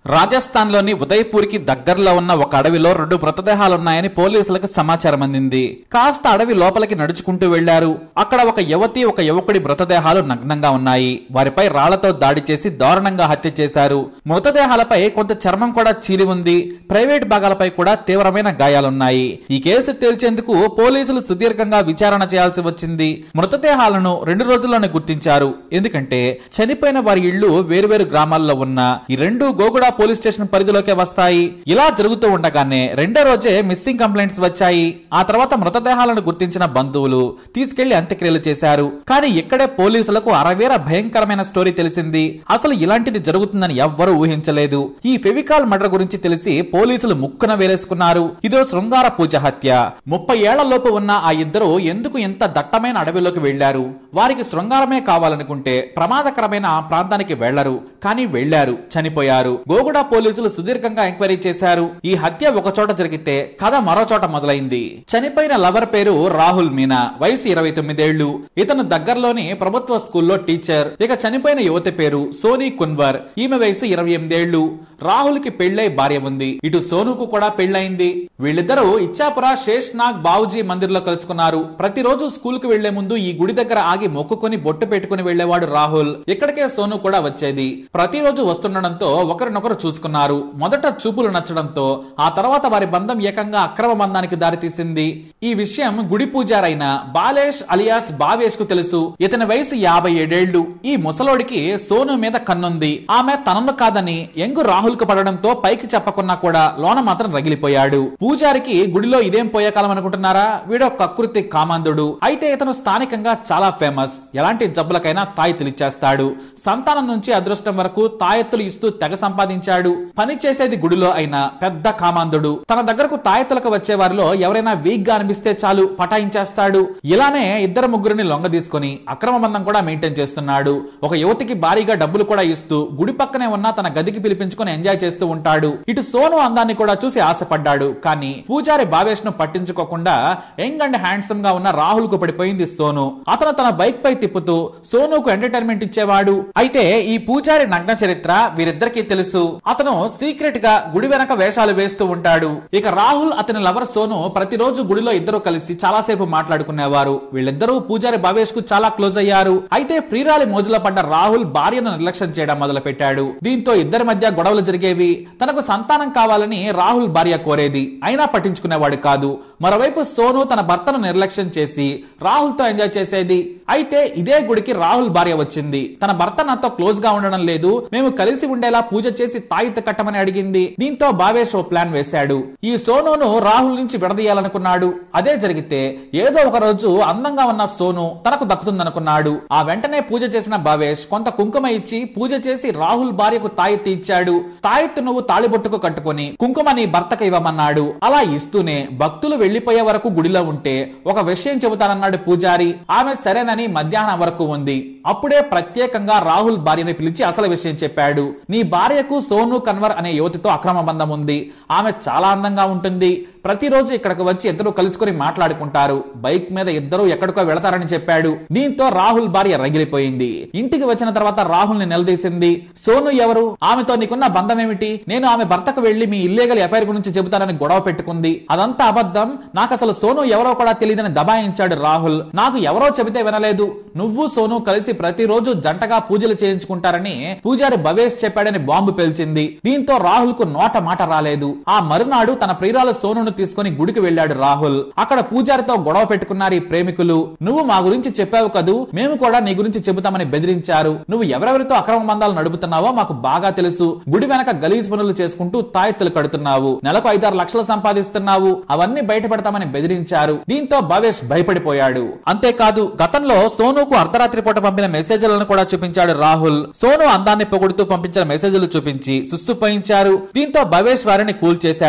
రాజస్థాన్లోని ఉదయ్పూర్కి దగ్గరలో ఉన్న ఒక అడవిలో రెండు మృతదేహాలున్నాయని పోలీసులకు సమాచారం అందింది కాస్త అడవి లోపలికి నడుచుకుంటూ వెళ్లారు అక్కడ ఒక యువతి ఒక యువకుడి మృతదేహాలు నగ్నంగా ఉన్నాయి వారిపై రాళ్లతో దాడి చేసి దారుణంగా హత్య చేశారు మృతదేహాలపై కొంత చర్మం కూడా చీలి ఉంది ప్రైవేట్ భాగాలపై కూడా తీవ్రమైన గాయాలున్నాయి ఈ కేసు తేల్చేందుకు పోలీసులు సుదీర్ఘంగా విచారణ చేయాల్సి వచ్చింది మృతదేహాలను రెండు రోజుల్లోనే గుర్తించారు ఎందుకంటే చనిపోయిన వారి ఇళ్లు వేరువేరు గ్రామాల్లో ఉన్న ఈ రెండు గోగుడ పోలీస్ స్టేషన్ పరిధిలోకే వస్తాయి ఇలా జరుగుతూ ఉండగానే రెండో రోజే మిస్సింగ్ కంప్లైంట్స్ వచ్చాయి ఆ తర్వాత మృతదేహాలను గుర్తించిన బంధువులు తీసుకెళ్లి అంత్యక్రియలు చేశారు కానీ ఇక్కడే పోలీసులకు అరవేర భయంకరమైన స్టోరీ తెలిసింది అసలు ఇలాంటిది జరుగుతుందని ఎవ్వరూ ఊహించలేదు ఈ ఫెవికాల్ మర్డర్ గురించి తెలిసి పోలీసులు ముక్కున వేలేసుకున్నారు ఇదో శృంగార పూజ హత్య ముప్పై ఏళ్ల లోపు ఉన్న ఆ ఇద్దరు ఎందుకు ఇంత దట్టమైన అడవిలోకి వెళ్లారు వారికి శృంగారమే కావాలనుకుంటే ప్రమాదకరమైన ఆ ప్రాంతానికి వెళ్లరు కానీ వెళ్లారు చనిపోయారు గోగుడ పోలీసులు సుదీర్ఘంగా ఎంక్వైరీ చేశారు ఈ హత్య ఒక చోట జరిగితే కథ మరో చోట మొదలైంది చనిపోయిన లవర్ పేరు రాహుల్ మీనా వయసు ఇరవై తొమ్మిదేళ్లు ఇతను దగ్గరలోని ప్రభుత్వ స్కూల్లో టీచర్ ఇక చనిపోయిన యువతి పేరు సోనీ కున్వర్ ఈమె వయసు ఇరవై ఎనిమిదేళ్లు రాహుల్ కి పెళ్లై భార్య ఉంది ఇటు సోనుకు కూడా పెళ్లైంది వీళ్ళిద్దరూ ఇచ్చాపుర శేష్ నాగ్ బావుజీ మందిర్ లో కలుసుకున్నారు ప్రతిరోజు స్కూల్ కు వెళ్లే ముందు ఈ గుడి దగ్గర ఆగి మొక్కుకొని బొట్టు పెట్టుకుని వెళ్లేవాడు రాహుల్ ఇక్కడికే సోను కూడా వచ్చేది ప్రతిరోజు వస్తుండడంతో ఒకరినొకరు చూసుకున్నారు మొదట చూపులు నచ్చడంతో ఆ తర్వాత వారి బంధం ఏకంగా అక్రమ బంధానికి దారితీసింది ఈ విషయం గుడి పూజారైన బాలేష్ అలియాస్ బావేష్ కు తెలుసు ఇతని వయసు యాభై ఏడేళ్లు ఈ ముసలోడికి సోను మీద కన్నుంది ఆమె తనను కాదని ఎంగు రాహుల్ కు పడడంతో పైకి చెప్పకున్నా కూడా లోన మాత్రం రగిలిపోయాడు పూజారికి గుడిలో ఇదేం పోయే కాలం అనుకుంటున్నారా వీడో కకృతి కామాంధుడు అయితే ఇతను స్థానికంగా చాలా ఫేమస్ ఎలాంటి జబ్బులకైనా తాయెత్తులు ఇచ్చేస్తాడు సంతానం నుంచి అదృష్టం వరకు తాయెత్తులు ఇస్తూ తెగ సంపాదించాడు పని చేసేది గుడిలో అయినా పెద్ద కామాంధుడు తన దగ్గరకు తాయెత్తులకు వచ్చే వారిలో ఎవరైనా వీక్ గా అనిపిస్తే చాలు పటాయించేస్తాడు ఇలానే ఇద్దరు ముగ్గురిని లొంగ తీసుకుని అక్రమ బంధం కూడా మెయింటైన్ చేస్తున్నాడు ఒక యువతికి భారీగా డబ్బులు కూడా ఇస్తూ గుడి పక్కనే ఉన్న తన గదికి పిలిపించుకుని ఎంజాయ్ చేస్తూ ఉంటాడు ఇటు సోను అందాన్ని కూడా చూసి ఆశపడ్డాడు కానీ పూజారి భావేష్ ను పట్టించుకోకుండా యంగ్ అండ్ హ్యాండ్సమ్ గా ఉన్న రాహుల్ కు పడిపోయింది సోను అతను తన బైక్ పై తిప్పుతూ సోనుకు ఎంటర్టైన్మెంట్ ఇచ్చేవాడు అయితే ఈ పూజారి నగ్న చరిత్ర వీరిద్దరికీ తెలుసు అతను సీక్రెట్ గా గుడి వెనక వేషాలు వేస్తూ ఉంటాడు ఇక రాహుల్ అతని లవర్ సోను ప్రతిరోజు గుడిలో ఇద్దరు కలిసి చాలాసేపు మాట్లాడుకునేవారు వీళ్ళిద్దరూ పూజారి భావేష్ కు చాలా క్లోజ్ అయ్యారు అయితే ప్రియురాలి మోజులో పడ్డ రాహుల్ భార్యను నిర్లక్ష్యం చేయడం మొదలు పెట్టాడు దీంతో ఇద్దరి మధ్య గొడవలు జరిగేవి తనకు సంతానం కావాలని రాహుల్ భార్య కోరేది అయినా పట్టించుకునేవాడు కాదు మరోవైపు సోను తన భర్తను నిర్లక్ష్యం చేసి రాహుల్ తో ఎంజాయ్ చేసేది అయితే ఇదే గుడికి రాహుల్ భార్య వచ్చింది తన భర్త నాతో క్లోజ్ గా ఉండడం లేదు మేము కలిసి ఉండేలా పూజ చేసి తాయిత కట్టమని అడిగింది దీంతో భావేష్ ఓ ప్లాన్ వేశాడు ఈ సోనును రాహుల్ నుంచి విడదీయాలనుకున్నాడు అదే జరిగితే ఏదో ఒక రోజు అందంగా ఉన్న సోను తనకు దక్కుతుందనుకున్నాడు ఆ వెంటనే పూజ చేసిన భావేష్ కొంత కుంకుమ ఇచ్చి పూజ చేసి రాహుల్ భార్యకు తాయెత్తి ఇచ్చాడు తాయెత్తు నువ్వు తాళిబొట్టుకు కట్టుకొని కుంకుమ నీ భర్తకు ఇవ్వమన్నాడు అలా ఇస్తూనే భక్తులు వెళ్లిపోయే వరకు గుడిలో ఉంటే ఒక విషయం చెబుతానన్నాడు పూజారి ఆమె సరేనని మధ్యాహ్నం వరకు ఉంది అప్పుడే ప్రత్యేకంగా రాహుల్ భార్యని పిలిచి అసలు విషయం చెప్పాడు నీ భార్యకు సోను కన్వర్ అనే యువతితో అక్రమ బంధం ఉంది ఆమె చాలా అందంగా ఉంటుంది ప్రతిరోజు ఇక్కడికి వచ్చి ఇద్దరు కలుసుకొని మాట్లాడుకుంటారు బైక్ మీద ఇద్దరు ఎక్కడికో వెళతారని చెప్పాడు దీంతో రాహుల్ భార్య రగిలిపోయింది ఇంటికి వచ్చిన తర్వాత రాహుల్ ని నిలదీసింది సోను ఎవరు ఆమెతో నీకున్న బంధం ఏమిటి నేను ఆమె భర్తకు వెళ్లి మీ ఇల్లీగల్ ఎఫ్ఐఆర్ గురించి చెబుతానని గొడవ పెట్టుకుంది అదంతా అబద్ధం నాకు అసలు సోను ఎవరో కూడా తెలియదని దబాయించాడు రాహుల్ నాకు ఎవరో చెబితే వినలేదు నువ్వు సోను కలిసి ప్రతిరోజు జంటగా పూజలు చేయించుకుంటారని పూజారి భవేష్ చెప్పాడని బాంబు పేల్చింది దీంతో రాహుల్ కు నోట మాట రాలేదు ఆ మరునాడు తన ప్రియురాలు సోనును తీసుకుని గుడికి వెళ్ళాడు రాహుల్ అక్కడ పూజారితో గొడవ పెట్టుకున్నారు ఈ ప్రేమికులు నువ్వు మా గురించి చెప్పావు కదూ మేము కూడా నీ గురించి చెబుతామని బెదిరించారు నువ్వు ఎవరెవరితో అక్రమ బంధాలు నడుపుతున్నావో మాకు బాగా తెలుసు గుడి వెనక గలీజ్ పనులు చేసుకుంటూ తాయెత్తులు కడుతున్నావు నెలకు ఐదారు లక్షలు సంపాదిస్తున్నావు అవన్నీ బయటపెడతామని బెదిరించారు దీంతో భవేష్ భయపడిపోయాడు అంతేకాదు గతంలో సోనుకు అర్ధరాత్రి పూట పంపిన మెసేజ్లను కూడా చూపించాడు రాహుల్ సోను అందాన్ని పొగుడుతూ పంపించిన మెసేజ్లు చూపించి సుస్సుపోయించారు దీంతో భవేష్ వారిని కూల్ చేశాడు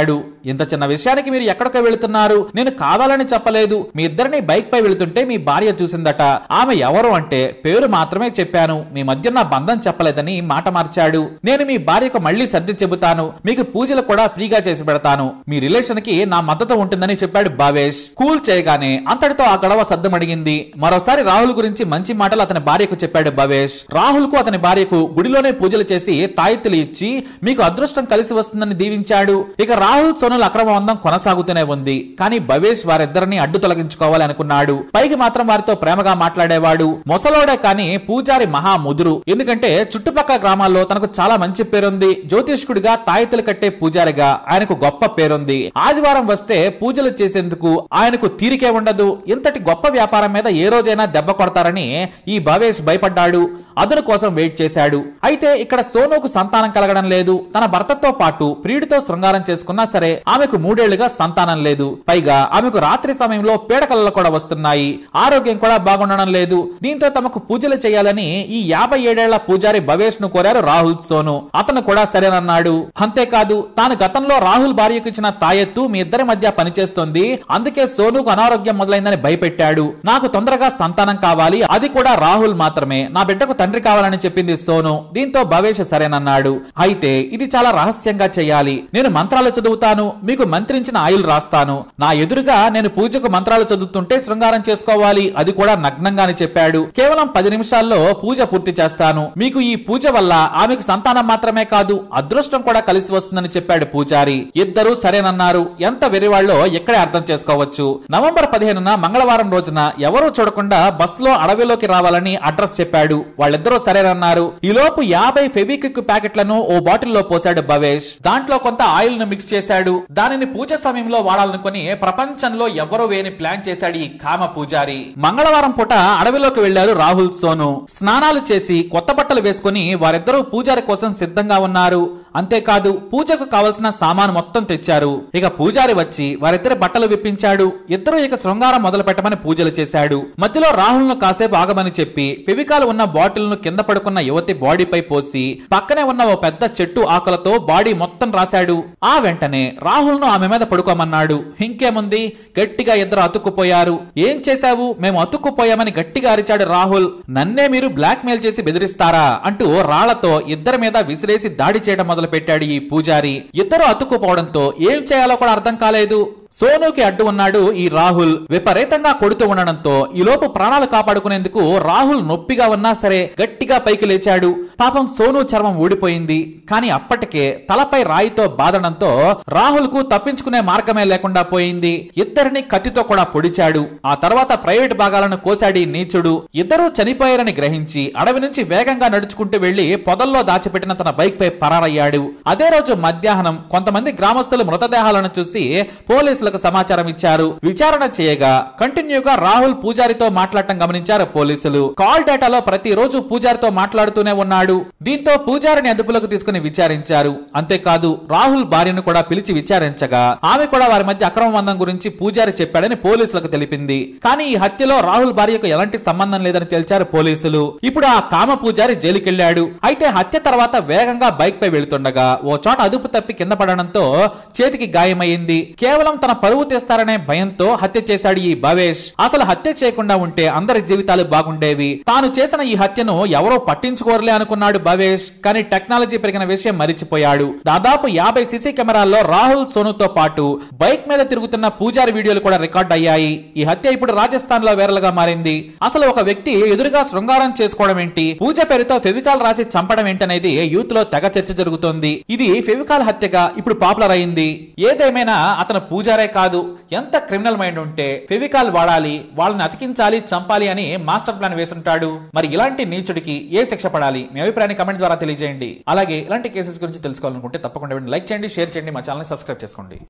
ఇంత చిన్న విషయానికి మీరు ఎక్కడికో వెళుతున్నారు నేను కావాలని చెప్పలేదు మీ ఇద్దరిని బైక్ పై వెళుతుంటే మీ భార్య చూసిందట ఆమె ఎవరు అంటే పేరు మాత్రమే చెప్పాను మీ మధ్య నా బంధం చెప్పలేదని మాట మార్చాడు నేను మీ భార్యకు మళ్ళీ సర్ది చెబుతాను మీకు పూజలు కూడా ఫ్రీగా చేసి పెడతాను మీ రిలేషన్ కి నా మద్దతు ఉంటుందని చెప్పాడు భావేష్ కూల్ చేయగానే అంతటితో ఆ గొడవ సద్దమడిగింది మరోసారి రాహుల్ గురించి మంచి మాటలు అతని భార్యకు చెప్పాడు భవేష్ రాహుల్ కు అతని భార్యకు గుడిలోనే పూజలు చేసి తాయెత్తులు ఇచ్చి మీకు అదృష్టం కలిసి వస్తుందని దీవించాడు ఇక రాహుల్ సోనుల అక్రమ బంధం కొనసాగుతూనే ఉంది కానీ భవేష్ వారిద్దరిని అడ్డు తొలగించుకోవాలి అనుకున్నాడు పైకి మాత్రం వారితో ప్రేమగా మాట్లాడేవాడు మొసలోడే కానీ పూజారి మహా ముదురు ఎందుకంటే చుట్టుపక్కల గ్రామాల్లో తనకు చాలా మంచి పేరుంది జ్యోతిష్కుడిగా తాయెత్తులు కట్టే పూజారిగా ఆయనకు గొప్ప పేరుంది ఆదివారం వస్తే పూజలు చేసేందుకు ఆయనకు తీరికే ఉండదు ఇంతటి గొప్ప వ్యాపారం మీద ఏ రోజైనా దెబ్బ కొడతారని ఈ భవేష్ భయపడ్డాడు అదును కోసం వెయిట్ చేశాడు అయితే ఇక్కడ సోనుకు సంతానం కలగడం లేదు తన భర్తతో పాటు ప్రియుడితో శృంగారం చేసుకున్నా సరే ఆమెకు మూడేళ్లుగా సంతానం లేదు పైగా ఆమెకు రాత్రి సమయంలో పీడకలలు కూడా వస్తున్నాయి ఆరోగ్యం కూడా బాగుండడం లేదు దీంతో తమకు పూజలు చేయాలని ఈ యాభై ఏడేళ్ల పూజారి భవేష్ ను కోరారు రాహుల్ సోను అతను కూడా సరేనన్నాడు అంతేకాదు తాను గతంలో రాహుల్ భార్యకు ఇచ్చిన తాయెత్తు మీ ఇద్దరి మధ్య పనిచేస్తోంది అందుకే సోనుకు అనారోగ్యం మొదలైందని భయపెట్టాడు నాకు తొందరగా సంతానం కావాలి అది కూడా రాహుల్ మాత్రమే నా బిడ్డకు తండ్రి కావాలని చెప్పింది సోను దీంతో భవేష్ సరేనన్నాడు అయితే ఇది చాలా రహస్యంగా చేయాలి నేను మంత్రాలు చదువుతాను మీకు మంత్రించిన ఆయిల్ రాస్తాను నా ఎదురుగా నేను పూజకు మంత్రాలు చదువుతుంటే శృంగారం చేసుకోవాలి అది కూడా నగ్నంగాని చెప్పాడు కేవలం పది నిమిషాల్లో పూజ పూర్తి చేస్తాను మీకు ఈ పూజ వల్ల ఆమెకు సంతానం మాత్రమే కాదు అదృష్టం కూడా కలిసి వస్తుందని చెప్పాడు పూజారి ఇద్దరూ సరేనన్నారు ఎంత వెరివాళ్ళో ఇక్కడే అర్థం చేసుకోవచ్చు నవంబర్ పదిహేనున మంగళవారం రోజున ఎవరూ చూడకుండా బస్సులో అడవిలోకి రావాలని అడ్రస్ చెప్పాడు వాళ్ళిద్దరూ సరేనన్నారు ఈలోపు యాభై ఫెవిక్విక్ ప్యాకెట్లను ఓ బాటిల్లో పోశాడు భవేష్ దాంట్లో కొంత ఆయిల్ ను మిక్స్ చేశాడు దానిని పూజ సమయంలో వాడాలనుకుని ప్రపంచంలో ఎవరో వేని ప్లాన్ చేశాడు ఈ కామ పూజారి మంగళవారం పూట అడవిలోకి వెళ్లారు రాహుల్ సోను స్నానాలు చేసి కొత్త బట్టలు వేసుకుని వారిద్దరూ పూజారి కోసం సిద్ధంగా ఉన్నారు అంతేకాదు పూజకు కావలసిన సామాను మొత్తం తెచ్చారు ఇక పూజారి వచ్చి వారిద్దరి బట్టలు విప్పించాడు ఇద్దరు ఇక శృంగారం మొదలు పెట్టమని పూజలు చేశాడు మధ్యలో రాహుల్ ను కాసేపు ఆగమని చెప్పి ఫెవికాల్ ఉన్న బాటిల్ ను కింద పడుకున్న యువతి బాడీపై పోసి పక్కనే ఉన్న ఓ పెద్ద చెట్టు ఆకులతో బాడీ మొత్తం రాశాడు ఆ వెంటనే రాహుల్ ను ఆమె మీద పడుకోమన్నాడు ఇంకేముంది గట్టిగా ఇద్దరు అతుక్కుపోయారు ఏం చేశావు మేము అతుక్కుపోయామని గట్టిగా అరిచాడు రాహుల్ నన్నే మీరు బ్లాక్ మెయిల్ చేసి బెదిరిస్తారా అంటూ రాళ్లతో ఇద్దరి మీద విసిరేసి దాడి చేయడం మొదలు పెట్టాడు ఈ పూజారి ఇద్దరు అతుక్కుపోవడంతో ఏం చేయాలో కూడా అర్థం కాలేదు సోనుకి అడ్డు ఉన్నాడు ఈ రాహుల్ విపరీతంగా కొడుతూ ఉండడంతో ఈలోపు ప్రాణాలు కాపాడుకునేందుకు రాహుల్ నొప్పిగా ఉన్నా సరే గట్టిగా పైకి లేచాడు పాపం సోను చర్మం ఊడిపోయింది కానీ అప్పటికే తలపై రాయితో బాదడంతో రాహుల్ కు తప్పించుకునే మార్గమే లేకుండా పోయింది ఇద్దరిని కత్తితో కూడా పొడిచాడు ఆ తర్వాత ప్రైవేట్ భాగాలను కోశాడి నీచుడు ఇద్దరూ చనిపోయారని గ్రహించి అడవి నుంచి వేగంగా నడుచుకుంటూ వెళ్లి పొదల్లో దాచిపెట్టిన తన బైక్ పై పరారయ్యాడు అదే రోజు మధ్యాహ్నం కొంతమంది గ్రామస్తులు మృతదేహాలను చూసి పోలీసులకు సమాచారం ఇచ్చారు విచారణ చేయగా కంటిన్యూగా రాహుల్ పూజారితో మాట్లాడటం గమనించారు పోలీసులు కాల్ డేటాలో ప్రతిరోజు పూజారితో మాట్లాడుతూనే ఉన్నాడు దీంతో పూజారిని అదుపులోకి తీసుకుని విచారించారు అంతేకాదు రాహుల్ భార్యను కూడా పిలిచి విచారించగా ఆమె కూడా వారి మధ్య అక్రమ బంధం గురించి పూజారి చెప్పాడని పోలీసులకు తెలిపింది కానీ ఈ హత్యలో రాహుల్ భార్యకు ఎలాంటి సంబంధం లేదని తేల్చారు పోలీసులు ఇప్పుడు ఆ కామ పూజారి జైలుకెళ్లాడు అయితే హత్య తర్వాత వేగంగా బైక్ పై వెళుతుండగా ఓ చోట అదుపు తప్పి కింద పడడంతో చేతికి గాయమైంది కేవలం తన పరువు తీస్తారనే భయంతో హత్య చేశాడు ఈ భవేష్ అసలు హత్య చేయకుండా ఉంటే అందరి జీవితాలు బాగుండేవి తాను చేసిన ఈ హత్యను ఎవరో పట్టించుకోరలే అనుకున్నాడు భవేష్ కానీ టెక్నాలజీ పెరిగిన విషయం మరిచిపోయాడు దాదాపు యాభై సీసీ కెమెరాల్లో రాహుల్ సోనుతో పాటు బైక్ మీద తిరుగుతున్న పూజారి వీడియోలు కూడా రికార్డ్ అయ్యాయి ఈ హత్య ఇప్పుడు రాజస్థాన్ లో వైరల్ గా మారింది అసలు ఒక వ్యక్తి ఎదురుగా శృంగారం చేసుకోవడం ఏంటి పూజ పేరుతో ఫెవికాల్ రాసి చంపడం ఏంటనేది యూత్ లో తెగ చర్చ జరుగుతోంది ఇది ఫెవికాల్ హత్యగా ఇప్పుడు పాపులర్ అయింది ఏదేమైనా అతను పూజారే కాదు ఎంత క్రిమినల్ మైండ్ ఉంటే ఫెవికాల్ వాడాలి వాళ్ళని అతికించాలి చంపాలి అని మాస్టర్ ప్లాన్ వేసుంటాడు మరి ఇలాంటి నీచుడికి ఏ శిక్ష పడాలి మీ అభిప్రాయాన్ని కమెంట్ ద్వారా తెలియజేయండి అలాగే ఇలాంటి కేసెస్ గురించి తెలుసుకోవాలనుకుంటే తప్పకుండా లైక్ చేయండి షేర్ చేయండి మా ఛానల్ సబ్స్క్రైబ్ చేసుకోండి